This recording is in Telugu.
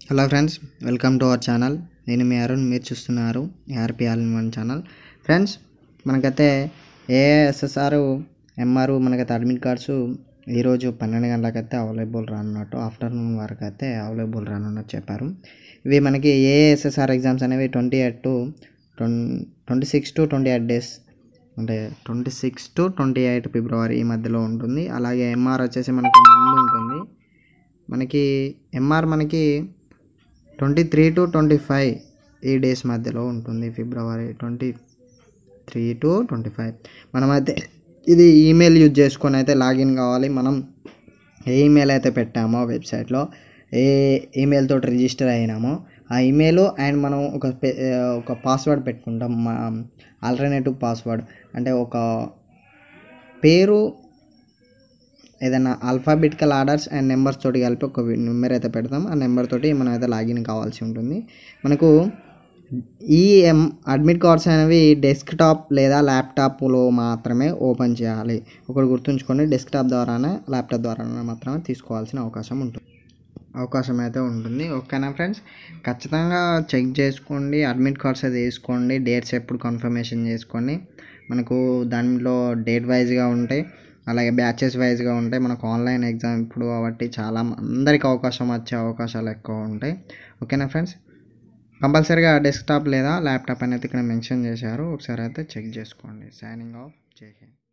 hello friends welcome to our channel నేను మీ అరుణ్ మీరు చూస్తున్నారు RP all in one channel friends మనకైతే ఏఎస్ఎస్ఆర్ ఎంఆర్ మనకైతే అడ్మిట్ కార్డ్స్ ఈరోజు పన్నెండు గంటలకైతే అవైలబుల్ రానున్నట్టు ఆఫ్టర్నూన్ వరకు అయితే అవైలబుల్ రానున్నట్టు చెప్పారు ఇవి మనకి ఏఎస్ఎస్ఆర్ ఎగ్జామ్స్ అనేవి twenty eight to twenty six to twenty eight days అంటే twenty six to twenty eight February ఈ మధ్యలో ఉంటుంది అలాగే ఎంఆర్ వచ్చేసి మనకి ముందు ఉంటుంది మనకి ఎంఆర్ మనకి twenty three to twenty five ఈ డేస్ మధ్యలో ఉంటుంది February twenty three to twenty five మనమైతే ఇది ఈమెయిల్ యూజ్ చేసుకొని అయితే లాగిన్ కావాలి మనం ఏ ఈమెయిల్ అయితే పెట్టామో వెబ్సైట్లో ఏ ఈమెయిల్ తోటి రిజిస్టర్ అయినామో ఆ ఈమెయిల్ అండ్ మనం ఒక పె- ఒక పాస్వర్డ్ పెట్టుకుంటాం మా ఆల్టర్నేటివ్ పాస్వర్డ్ అంటే ఒక పేరు ఏదైనా ఆల్ఫాబెటికల్ ఆర్డర్స్ అండ్ నెంబర్స్ తోటి కలిపి ఒక నెంబర్ అయితే పెడతాం ఆ నెంబర్ తోటి మనం అయితే లాగిన్ కావాల్సి ఉంటుంది మనకు ఈ ఎం అడ్మిట్ కార్డ్స్ అనేవి డెస్క్టాప్ లేదా ల్యాప్టాప్లో మాత్రమే ఓపెన్ చేయాలి ఒకటి గుర్తుంచుకోండి డెస్క్టాప్ ద్వారానే ల్యాప్టాప్ ద్వారానే మాత్రమే తీసుకోవాల్సిన అవకాశం ఉంటుంది అవకాశం అయితే ఉంటుంది ఓకేనా ఫ్రెండ్స్ ఖచ్చితంగా చెక్ చేసుకోండి అడ్మిట్ కార్డ్స్ అయితే తీసుకోండి డేట్స్ ఎప్పుడు కన్ఫర్మేషన్ చేసుకోండి మనకు దాంట్లో డేట్ వైజ్గా ఉంటాయి అలాగే బ్యాచెస్ వైజ్గా ఉంటాయి మనకు ఆన్లైన్ ఎగ్జామ్ ఇప్పుడు కాబట్టి చాలా అందరికి అవకాశం వచ్చే అవకాశాలు ఎక్కువ ఉంటాయి ఓకేనా ఫ్రెండ్స్ కంపల్సరీగా డెస్క్టాప్ లేదా ల్యాప్టాప్ అనేది ఇక్కడ మెన్షన్ చేశారు ఒకసారి అయితే చెక్ చేసుకోండి సైనింగ్ ఆఫ్ జై హింద్